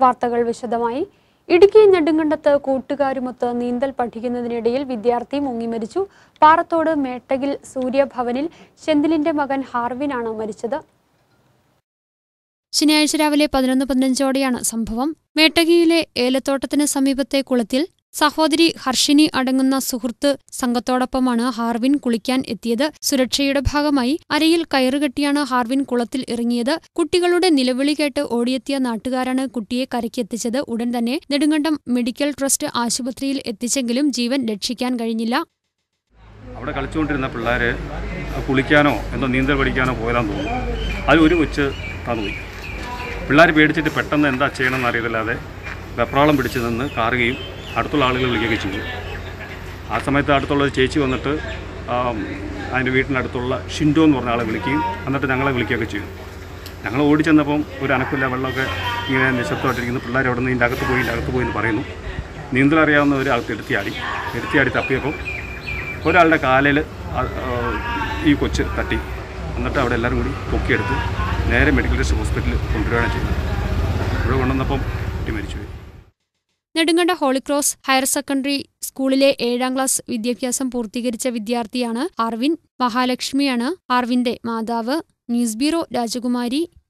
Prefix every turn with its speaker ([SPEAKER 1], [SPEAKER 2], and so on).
[SPEAKER 1] വാർത്തകൾ വിശദമായി ഇടുക്കി നെടുങ്കണ്ടത്ത് കൂട്ടുകാരുമൊത്ത് നീന്തൽ പഠിക്കുന്നതിനിടയിൽ വിദ്യാർത്ഥി മുങ്ങി മരിച്ചു പാറത്തോട് മേട്ടകിൽ സൂര്യഭവനിൽ ചെന്തിലിന്റെ മകൻ ഹാർവിനാണ് മരിച്ചത് ശനിയാഴ്ച രാവിലെ പതിനൊന്ന് പതിനഞ്ചോടെയാണ് സംഭവം മേട്ടകിയിലെ ഏലത്തോട്ടത്തിന് സമീപത്തെ കുളത്തിൽ സഹോദരി ഹർഷിനി അടങ്ങുന്ന സുഹൃത്ത് സംഘത്തോടൊപ്പമാണ് ഹാർവിൻ കുളിക്കാൻ എത്തിയത് സുരക്ഷയുടെ ഭാഗമായി അരയിൽ കയറുകെട്ടിയാണ് ഹാർവിൻ കുളത്തിൽ ഇറങ്ങിയത് കുട്ടികളുടെ നിലവിളി കേട്ട് ഓടിയെത്തിയ നാട്ടുകാരാണ് കുട്ടിയെ കരയ്ക്കെത്തിച്ചത് ഉടൻ തന്നെ നെടുങ്കണ്ടം മെഡിക്കൽ ട്രസ്റ്റ് ആശുപത്രിയിൽ എത്തിച്ചെങ്കിലും ജീവൻ രക്ഷിക്കാൻ കഴിഞ്ഞില്ല
[SPEAKER 2] അവിടെ കളിച്ചുകൊണ്ടിരുന്ന പിള്ളേർ കുളിക്കാനോ എന്തോ നീന്തൽ പഠിക്കാനോ പോയതാന്ന് തോന്നുന്നു അതിൽ ഒരു കൊച്ച് തന്നുപോയി പിള്ളേർ പേടിച്ചിട്ട് പെട്ടെന്ന് എന്താ ചെയ്യണമെന്ന് അറിയത്തില്ലാതെ വെപ്രാളം പിടിച്ച് നിന്ന് കാറുകയും അടുത്തുള്ള ആളുകൾ വിളിക്കുകയൊക്കെ ചെയ്തു ആ സമയത്ത് അടുത്തുള്ള ഒരു ചേച്ചി വന്നിട്ട് ആം, അതിൻ്റെ വീട്ടിനടുത്തുള്ള ഷിൻഡോ എന്ന് പറഞ്ഞ ആളെ വിളിക്കുകയും എന്നിട്ട് ഞങ്ങളെ വിളിക്കുകയൊക്കെ ചെയ്തു ഞങ്ങൾ ഓടി ചെന്നപ്പം ഒരു അനക്കില്ല വെള്ളമൊക്കെ ഇങ്ങനെ നിശബ്ദമായിട്ടിരിക്കുന്നു പിള്ളേർ അവിടെ നിന്ന് ഇതിൻ്റെ അകത്ത് പോയി ഇതിൻ്റെ അകത്ത് പോയി എന്ന് പറയുന്നു നീന്തൽ അറിയാവുന്നവർ അകത്ത് എടുത്തിയാടി എടുത്തിയാടി തപ്പിയപ്പോൾ ഒരാളുടെ കാലിൽ ഈ കൊച്ച് തട്ടി എന്നിട്ട് അവിടെ എല്ലാവരും കൂടി പൊക്കിയെടുത്ത് നേരെ മെഡിക്കൽ ടെസ്റ്റ് ഹോസ്പിറ്റലിൽ കൊണ്ടുവരികയാണ് ചെയ്തത് ഇവിടെ കൊണ്ടുവന്നപ്പം കുട്ടി മരിച്ചുപോയി
[SPEAKER 1] നെടുങ്കണ്ട ഹോളിക്രോസ് ഹയർ സെക്കൻഡറി സ്കൂളിലെ ഏഴാം ക്ലാസ് വിദ്യാഭ്യാസം പൂർത്തീകരിച്ച വിദ്യാർത്ഥിയാണ് ആർവിൻ മഹാലക്ഷ്മിയാണ് ആർവിന്റെ മാതാവ് ന്യൂസ് ബ്യൂറോ രാജകുമാരി